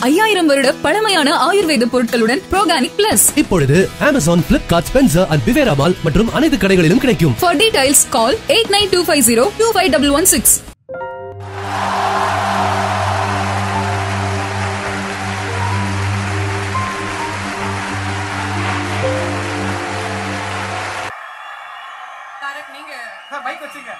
ஐயாயிரம் வருட பழமையான ஆயுர்வேத பொருட்களுடன் ப்ரோகானிக் பிளஸ் இப்பொழுது அமேசான் பிளிப்கார்ட் ஸ்பென்சர் அண்ட் பிவேரா மால் மற்றும் அனைத்து கடைகளிலும் கிடைக்கும் for details call eight nine two five zero two five double one six Tarak நீங்க మైక్ వచ్చింగా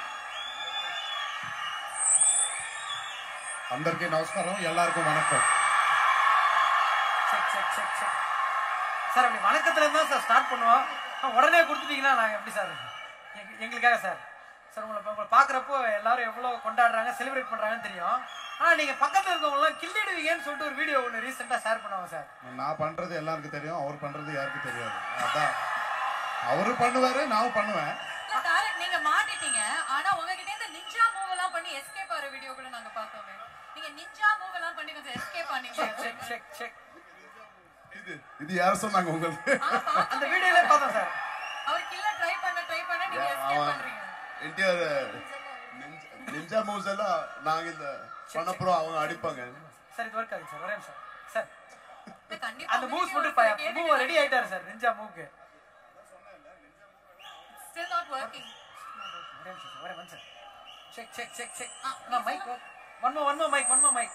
అందరికీ నమస్కారం எல்லாருக்கும் வணக்கம் check check check check sir அப்படி வணக்கத்துல இருந்தா சார் ஸ்டார்ட் பண்ணுவோம் ஆ, உடனே கொடுத்துட்டீங்கன்னா நாங்க எப்படி சார் எங்க- எங்களுக்காக சார் சார் உங்களை உங்களை பார்க்குறப்போ எல்லாரும் எவ்வளோ கொண்டாடுறாங்க செலிப்ரேட் பண்றாங்கன்னு தெரியும் ஆனா நீங்க பக்கத்துல இருக்கவங்களாம் கில்லிடுவீங்கன்னு சொல்லிட்டு ஒரு வீடியோ ஒன்று ரீசெண்டாக ஷேர் பண்ணுவாங்க சார் நான் பண்றது எல்லாருக்கும் தெரியும் அவர் பண்றது யாருக்கும் தெரியாது அதான் அவரு பண்ணுவாரு நான் பண்ணுவேன் இல்ல, தாரக் நீங்க மாட்டிட்டீங்க ஆனா உங்ககிட்ட இருந்து நிஞ்சா மூவ் எல்லாம் பண்ணி எஸ்கேப் ஆற வீடியோ கூட நாங்க பார்த்தோமே நீங்க நிஞ்சா மூவ் எல்லாம் பண்ணி கொஞ்சம் எஸ்கேப் ஆனீங்க செக் செக் செக் இது இது யார் சொன்னாங்க உங்களுக்கு அந்த வீடியோல பார்த்தோம் சார் அவர் கில்ல ட்ரை பண்ண ட்ரை பண்ண நீங்க எஸ்கேப் அவன் பண்றீங்க என்டிஆர் நிஞ்சா மூவ்ஸ் எல்லாம் நாங்க இந்த பண்ணப்புறம் அவங்க அடிப்பாங்க சார் இது ஒர்க் ஆகுது சார் ஒரே நிமிஷம் சார் இல்ல, கண்டிப்பா அந்த மூவ்ஸ் மட்டும் மூவ் ரெடி ஆயிட்டாரு சார் நிஞ்சா மூவ்க்கு ஸ்டில் நாட் வர்க்கிங் ஒரே நிமிஷம் சார் ஒரே one sir check check check check நான் mic one more one more mic one more mic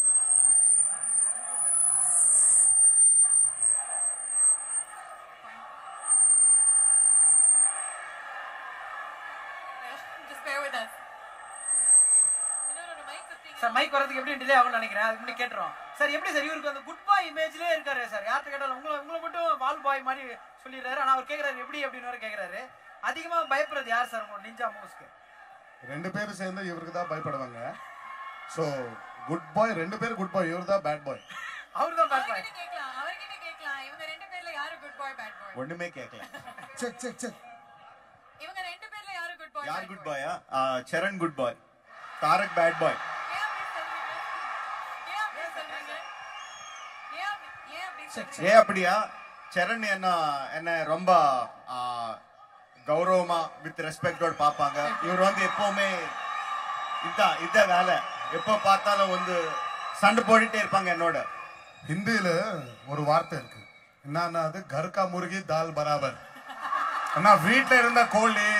just bear with us இன்னொரு மைக் குத்திங்க சார் மைக் வரதுக்கு எப்படி டிலே ஆகும்னு நினைக்கிறேன் அதுக்கு முன்னாடி கேட்டுரும் சார் எப்படி சார் இவருக்கு அந்த குட் பாய் இமேஜ்லேயே இருக்காரு சார் யார்கிட்ட கேட்டாலும் உங்களை உங்களை மட்டும் வால் பாய் மாதிரி சொல்லிடுறாரு ஆனால் அவர் கேட்குறாரு எப்படி அப்படின்னு வேற கேட்குறாரு அதிகமாக பயப்படுறது யார் சார் உங்களோட நிஞ்சா மூவ்ஸ்க்கு ரெண்டு பேரும் சேர்ந்து இவருக்கு தான் பயப்படுவாங்க ஸோ குட் பாய் ரெண்டு பேரும் குட் பாய் இவர் தான் பேட் பாய் அவர் தான் பேட் பாய் அவர்கிட்ட கேட்கலாம் அவர்கிட்ட கேட்கலாம் இவங்க ரெண்டு பேர்ல யாரு குட் பாய் பேட் பாய் ஒண்ணுமே கேட்கல செக் செக் செக் இவங்க ரெண்டு பேர்ல யாரு குட் பாய் யார் குட் பாயா Charan good boy Tarak bad boy ஏன் அப்படி சொல்றீங்க ஏன் அப்படி சொல்றீங்க ஏன் அப்படி- ஏன் அப்படி சொல்றீங்க ஏன் அப்படியா சரண் என்ன என்ன ரொம்ப ஆ, கௌரவமா வித் ரெஸ்பெக்டோட பார்ப்பாங்க இவர் வந்து எப்பவுமே இதான் இதான் வேலை எப்போ பார்த்தாலும் வந்து சண்டை போட்டுட்டே இருப்பாங்க என்னோட ஹிந்தியில ஒரு வார்த்தை இருக்கு என்னன்னா அது கர்கா முருகி தால் பராபர் அண்ணா வீட்டுல இருந்த கோழி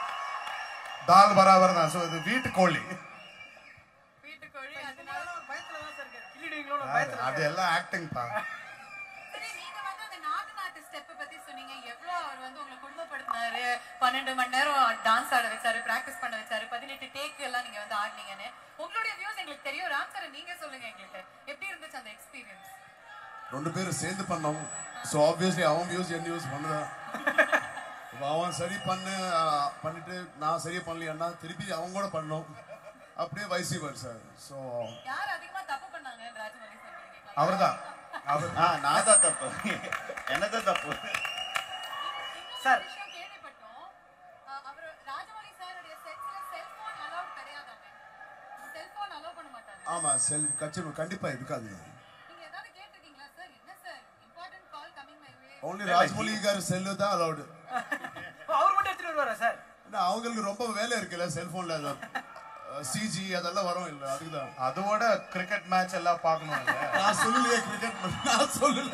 தால் பராபர் தான் ஸோ இது வீட்டு கோழி வீட்டுக்கோழி அதனால பயத்தில் தான் சார் இருக்காரு கிள்ளிடுவீங்களோ பயத்தில் அது எல்லாம் ஆக்டிங் தான் சரி நீங்க வந்து அந்த நாட்டு நாட்டு ஸ்டெப் பத்தி சொன்னீங்க எவ்வளவு அவர் வந்து உங்களை குடும்பப்படுத்தினாரு பன்னெண்டு மணி நேரம் டான்ஸ் ஆட வச்சாரு பிராக்டிஸ் பண்ண வச்சாரு பதினெட்டு டேக் எல்லாம் நீங்க வந்து ஆடினீங்கன்னு உங்களுடைய வியூஸ் எங்களுக்கு தெரியும் ராம் சார் நீங்க சொல்லுங்க எங்களுக்கு எப்படி இருந்துச்சு அந்த எக்ஸ்பீரியன்ஸ் ரெண்டு பேரும் சேர்ந்து பண்ணோம் ஸோ ஆப்வியஸ்லி அவன் வியூஸ் என் வியூஸ் பண்ணுதான் இப்ப அவன் சரி பண்ணு அஹ், பண்ணிட்டு நான் சரியா பண்ணலையான்னா திருப்பி அவங்க கூட பண்ணோம் அப்படியே வைசி சார் ஸோ யார் அதிகமா தப்பு பண்ணாங்க ராஜமௌலி சார் கேட்கலாம் அவர் தான் அவர் ஆ நான் தான் தப்பு என்னதான் தப்பு சார். சார் விஷயம் கேள்விப்பட்டோம் அஹ் அவர் ராஜமௌலி சாருடைய செட்ஸ்ல செல்போன் அலௌட் கிடையாதாமே செல்போன் அலோவ் பண்ண மாட்டாங்க ஆமா செல் கட்சி கண்டிப்பா இருக்காது நீங்க ஏதாவது கேட்டிருக்கீங்களா சார் என்ன sir important call coming my way only Rajamouli கார் செல்லு தான் அலௌடு அவர் மட்டும் எடுத்துட்டு வருவாரா சார் அவங்களுக்கு ரொம்ப வேலை இருக்குல்ல செல்போன்ல சிஜி அதெல்லாம் வரும் இல்ல அதுக்குதான் அதோட கிரிக்கெட் மேட்ச் எல்லாம் பார்க்கணும் நான் சொல்லலையே கிரிக்கெட் நான் சொல்லல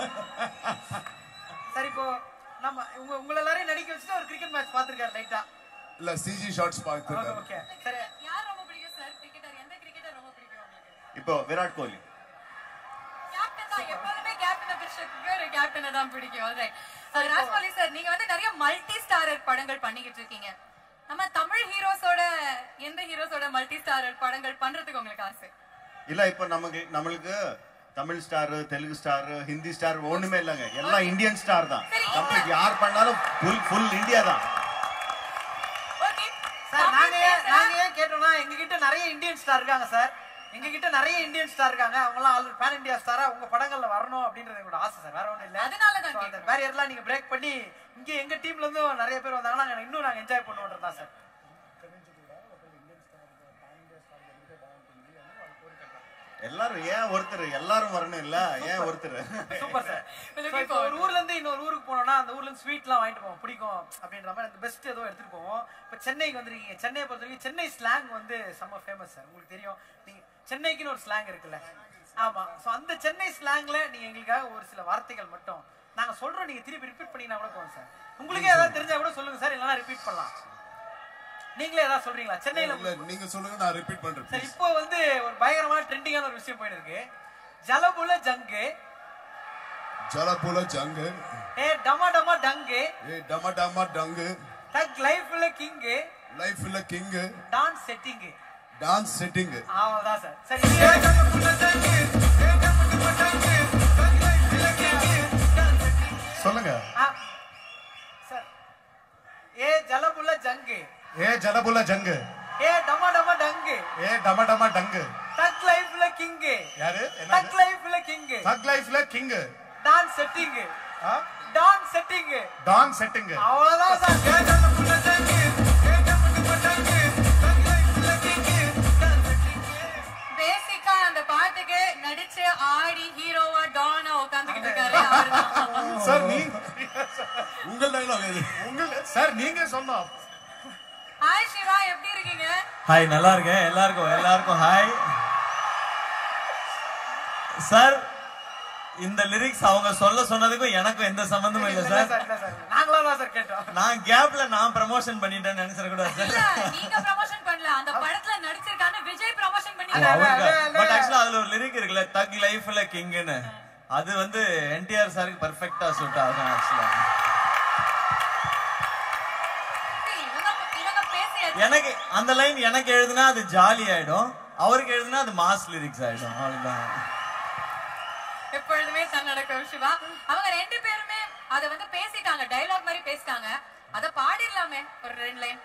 சார் இப்போ நம்ம உங்க உங்களை எல்லாரையும் நடிக்க வச்சுட்டு ஒரு கிரிக்கெட் மேட்ச் பார்த்துருக்காரு லைட்டா இல்ல சிஜி ஷார்ட்ஸ் பார்த்துருக்காரு ஓகே சரி யார் ரொம்ப பிடிக்கும் சார் கிரிக்கெட்டர் எந்த கிரிக்கெட்டர் ரொம்ப பிடிக்கும் உங்களுக்கு இப்போ விராட் கோலி கேப்டன் தான் எப்போதுமே கேப்டன் பிடிச்சிருக்கு ஒரு கேப்டனை தான் பிடிக்கும் ஆல்ரைட் ராஜ்மௌலி சார் நீங்க வந்து நிறைய மல்டி ஸ்டாரர் படங்கள் பண்ணிக்கிட்டு இருக்கீங்க நம்ம தமிழ் ஹீரோஸோட எந்த ஹீரோஸோட மல்டி ஸ்டாரர் படங்கள் பண்றதுக்கு உங்களுக்கு ஆசை இல்ல இப்போ நமக்கு நம்மளுக்கு Tamil star Telugu star Hindi star ஒண்ணுமே இல்லைங்க எல்லாம் இந்தியன் ஸ்டார் தான் கம்ப்ளீட் யார் பண்ணாலும் ஃபுல் ஃபுல் இந்தியா தான் ஓகே சார் நாங்க ஏன் நாங்க ஏன் கேட்டோம்னா எங்க கிட்ட நிறைய இந்தியன் ஸ்டார் இருக்காங்க சார் எங்க கிட்ட நிறைய இந்தியன் ஸ்டார் இருக்காங்க அவங்க எல்லாம் ஆல் பேன் இந்தியா ஸ்டாரா உங்க படங்கள்ல வரணும் அப்படின்றது எங்களோட ஆசை சார் வேற ஒண்ணும் இல்ல அதனால தான் So, அந்த கேக்குறேன். பேரியர்லாம் நீங்க பிரேக் பண்ணி இங்க எங்க டீம்ல இருந்தும் நிறைய பேர் வந்தாங்கன்னா நாங்க இன்னும் நாங்க என்ஜாய் பண்ணுவோன்றது தான் சார் எல்லாரும் ஏன் ஒருத்தர் எல்லாரும் வரணும் இல்ல ஏன் ஒருத்தர் சூப்பர் சார் Looking இப்போ ஒரு ஊர்ல இருந்து இன்னொரு ஊருக்கு போனோம்னா அந்த ஊர்ல இருந்து ஸ்வீட்லாம் வாங்கிட்டு போவோம் பிடிக்கும் அப்படின்ற மாதிரி அந்த பெஸ்ட் ஏதோ எடுத்துட்டு போவோம் இப்போ சென்னைக்கு வந்திருக்கீங்க சென்னையை பொறுத்த வரைக்கும் சென்னை ஸ்லாங் வந்து செம்ம ஃபேமஸ் சார் உங்களுக்கு தெரியும் நீங்க சென்னைக்குன்னு ஒரு ஸ்லாங் இருக்குல்ல ஆமா சோ அந்த சென்னை ஸ்லாங்ல நீங்க எங்களுக்காக ஒரு சில வார்த்தைகள் மட்டும் நாங்க சொல்றோம் நீங்க திருப்பி ரிப்பீட் பண்ணீங்கன்னா கூட போதும் சார் உங்களுக்கே ஏதாவது தெரிஞ்சா கூட சொல்லுங்க சார் இல்லைன்னா ரிப்பீட் பண்ணலாம் நீங்களே ஏதாவது சொல்றீங்களா சென்னையில இல்ல நீங்க சொல்லுங்க நான் ரிப்பீட் பண்றேன் சார் please. இப்போ வந்து ஒரு பயங்கரமான ட்ரெண்டிங்கான ஒரு விஷயம் போயிட்டு இருக்கு ஜலபுல ஜங்கு ஜலபுல ஜங்கு ஏ டமா டமா டங்கு ஏ டம டம டங்கு தக் லைஃப்ல கிங்கு லைஃப் இல்ல king dance setting dance setting அவ்வளவுதான் சார் சரி சொல்லுங்க ஆ, சார் ஏ ஜலபுல ஜங்கு ஏ ஜலபுல ஜங்கு ஏ டமா டமா டங்கு ஏ டம டம டங்கு தக் லைஃப்ல கிங்கு யாரு தக் லைஃப்ல கிங்கு தக் லைஃப்ல king dance setting dance setting dance setting அவ்வளவுதான் சார் பேசிக்கா அந்த பாட்டுக்கு நடிச்சு ஆடி ஹீரோவா டானா உட்காந்துக்கிட்டு இருக்காரு அவர்தான் சார் நீங்க உங்கள் டைலாக் இது உங்க சார் நீங்க சொன்னோம் ஹாய் சிவா எப்படி இருக்கீங்க ஹாய் நல்லா இருக்கேன் எல்லாருக்கும் எல்லாருக்கும் ஹாய் சார் இந்த லிரிக்ஸ் அவங்க சொல்ல சொன்னதுக்கும் எனக்கும் எந்த சம்பந்தமும் இல்ல இல்ல சார் சார் இல்ல சார் நாங்களா தான் சார் கேட்டோம் நான் கேப்ல நான் ப்ரமோஷன் பண்ணிட்டேன்னு நினைச்சிட கூடாது இல்ல சார் நீங்க ப்ரமோஷன் பண்ணல அந்த படத்துல நடிச்சிருக்கான விஜய் ப்ரமோஷன் பண்ணி பட் ஆக்சுவலா அதுல ஒரு லிரிக் இருக்குல்ல தக் லைஃப்ல கிங்னு அது வந்து என்டிஆர் சாருக்கு பர்ஃபெக்டா சூட் ஆகும் ஆக்சுவலா இவங்க இவங்க பேசி எனக்கு அந்த லைன் எனக்கு எழுதுனா அது ஜாலி ஆயிடும் அவருக்கு எழுதுனா அது மாஸ் லிரிக்ஸ் ஆயிடும் அவ்வளவுதான் எப்பொழுதுமே தன்னடக்கம் சிவா அவங்க ரெண்டு பேருமே அத வந்து பேசிட்டாங்க டயலாக் மாதிரி பேசிட்டாங்க அத பாடிடலாமே ஒரு ரெண்டு லைன்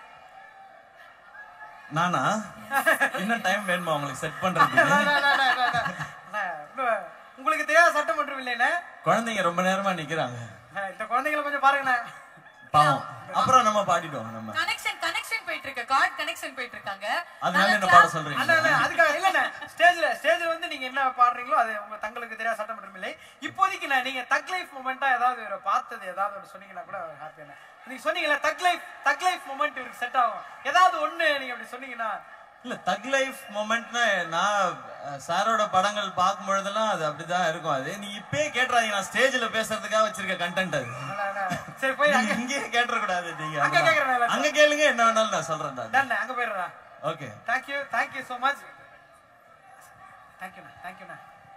நானா இன்னும் டைம் வேணுமா உங்களுக்கு செட் பண்றதுக்கு அண்ணா, அண்ணா, அண்ணா, அண்ணா. அண்ணா, இன்னும் உங்களுக்கு தெரியாத சட்டமன்றம் இல்லைண்ணே குழந்தைங்க ரொம்ப நேரமா நிக்கிறாங்க அண்ணா, இந்த குழந்தைகளை கொஞ்சம் பாருங்கண்ணே பாவம் அப்புறம் நம்ம பாடிடுவோம் நம்ம கனெக்ஷன் கனெக்ஷன் போயிட்டு இருக்கு கார்ட் கனெக்ஷன் போயிட்டு இருக்காங்க அதனால நல்லா என்ன clap- பாட அண்ணா, சொல்றீங்க அண்ணா, அதுக்காக இல்லண்ணே ஸ்டேஜ்ல ஸ்டேஜ்ல வந்து நீங்க என்ன பாடுறீங்களோ அது உங்க தங்களுக்கு தெரியாத சட்டமன்றம் இல்லை இப்போதைக்கு நான் நீங்க தக் லைஃப் மூமெண்டா ஏதாவது ஒரு பார்த்தது ஏதாவது ஒரு சொன்னீங்கன்னா கூட ஹாப்பியான நீங்க சொன்னீங்கல்ல தக் லைஃப் தக் லைஃப் மூமெண்ட் இவருக்கு செட் ஆகும் ஏதாவது ஒண்ணு நீங்க அப்படி சொன்னீங்கன்னா இல்ல தக் லைஃப் மொமெண்ட்னா நான் அஹ், சாரோட படங்கள் பார்க்கும் பொழுதெல்லாம் அது அப்படிதான் இருக்கும் அது நீ இப்பயே கேட்டுறாதீங்க நான் ஸ்டேஜ்ல பேசுறதுக்காக வச்சிருக்க கண்டென்ட் அது அண்ணா, அண்ணா. சரி போய் நீங்க அங்க இங்கேயே கேட்டுற கூடாது நீங்க அங்க கேக்குறேன் அதெல்லாம். அங்க கேளுங்க என்ன வேணாலும் நான் சொல்றேன் நான் டன் அங்க போயிடுறா okay thank you thank you so much தேங்க்யூண்ணா தேங்க்யூண்ணா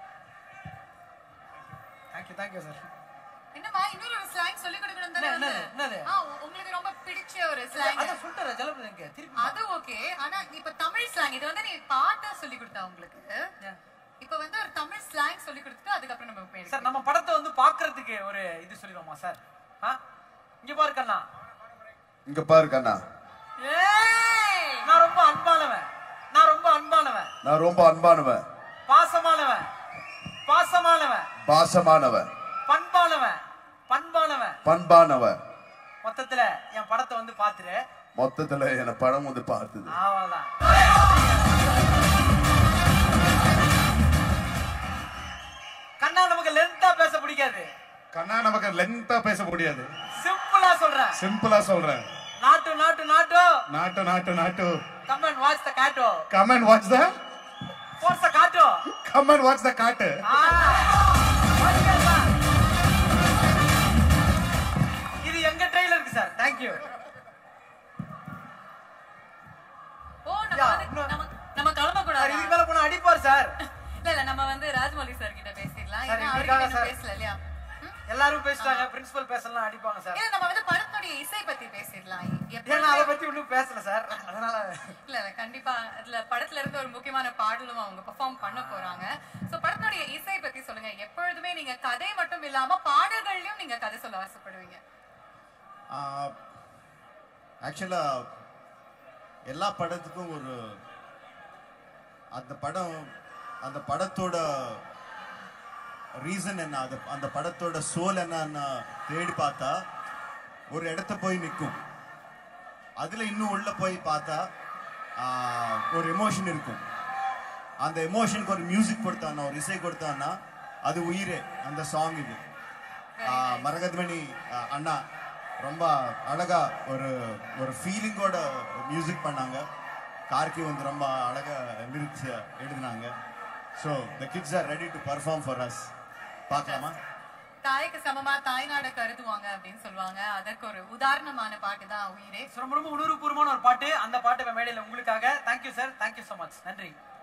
தேங்க்யூ தேங்க்யூ சார் என்னம்மா இன்னொரு ஒரு ஸ்லாங் சொல்லி கொடுக்கணும் தானே என்ன, வந்து? என்னது? ஆ, உ- உங்களுக்கு ரொம்ப பிடிச்ச ஒரு ஸ்லாங் அதான் சொல்லிட்டு ஜலபதி திருப்பி அது ஓகே ஆனா இப்ப தமிழ் ஸ்லாங் இது வந்து நீ பாட்டா சொல்லி கொடுத்தா உங்களுக்கு இப்ப வந்து ஒரு தமிழ் ஸ்லாங் சொல்லி கொடுத்துட்டு அதுக்கப்புறம் நம்ம போயிடலாம் சார் நம்ம படத்தை வந்து பாக்குறதுக்கு ஒரு இது சொல்லிடுவோமா சார் ஆ இங்க பாரு கண்ணா இங்க பாரு கண்ணா ஏய் நான் ரொம்ப அன்பானவன் நான் ரொம்ப அன்பானவன் நான் ரொம்ப அன்பானவன் பாசமானவன் பாசமானவன் பாசமானவன் பண்பானவன் பண்பானவன் பண்பானவன் மொத்தத்துல என் படத்தை வந்து பாத்துரு மொத்தத்துல என்ன படம் வந்து பார்த்தது அவ்வளவுதான் கண்ணா நமக்கு லென்த்தா பேச பிடிக்காது கண்ணா நமக்கு லென்த்தா பேச முடியாது சிம்பிளா சொல்றேன் சிம்பிளா சொல்றேன் நாட்டு நாட்டு நாட்டு நாட்டு நாட்டு நாட்டு கம் அண்ட் வாட்ச் த காட்டோ come and watch the force the காட்டோ கம் அண்ட் வாட்ச் த காட்டு இது எங்க ட்ரெயிலருக்கு சார் தேங்க்யூ ஓ நம்ம யா, வந்து இன்னும் நம்ம நம்ம கிளம்ப கூடாது இதுக்கு மேல போனா அடிப்பார் சார் இல்ல இல்ல நம்ம வந்து ராஜமௌலி சார் கிட்ட பேசிடலாம் சார், ஏன்னா இதுக்காக அவர்கிட்ட சார். இன்னும் பேசல இல்லையா ம்? எல்லாரும் பேசிட்டாங்க பிரின்சிபல் பேசலாம் அடிப்பாங்க சார் இல்ல நம்ம வந்து படத்துடைய இசை பத்தி பேசிடலாம் ஏன்னா அதை எப்பவுமே- பத்தி ஒண்ணும் பேசல சார் அதனால இல்ல இல்ல கண்டிப்பா அதுல படத்துல இருந்து ஒரு முக்கியமான பாடலும் அவங்க பெர்ஃபார்ம் பண்ண போறாங்க சோ படத்துடைய இசை பத்தி சொல்லுங்க எப்பொழுதுமே நீங்க கதை மட்டும் இல்லாம பாடல்கள்லயும் நீங்க கதை சொல்ல ஆசைப்படுவீங்க ஆக்சுவலா எல்லா படத்துக்கும் ஒரு அந்த படம் அந்த படத்தோட ரீசன் என்ன அது அந்த படத்தோட சோல் என்னன்னு தேடி பார்த்தா ஒரு இடத்த போய் நிற்கும் அதுல இன்னும் உள்ள போய் பார்த்தா ஆஹ், ஒரு எமோஷன் இருக்கும் அந்த எமோஷனுக்கு ஒரு மியூசிக் கொடுத்தான்னா ஒரு இசை கொடுத்தான்னா அது உயிரே அந்த சாங் இது ஆஹ், மரகதமணி ஆஹ், அண்ணா ரொம்ப அழகா ஒரு ஒரு ஃபீலிங்கோட மியூசிக் பண்ணாங்க கார்கி வந்து ரொம்ப அழகா லிரிக்ஸ் எழுதினாங்க so the kids are ready to perform for us பார்க்கலாமா தாய்க்கு சமமா தாய்நாட கருதுவாங்க அப்படின்னு சொல்லுவாங்க அதற்கு ஒரு உதாரணமான பாட்டு தான் உயிரே ரொம்ப ரொம்ப உணர்வுபூர்வமான ஒரு பாட்டு அந்த பாட்டு இப்ப மேடையில உங்களுக்காக thank you sir thank you so much நன்றி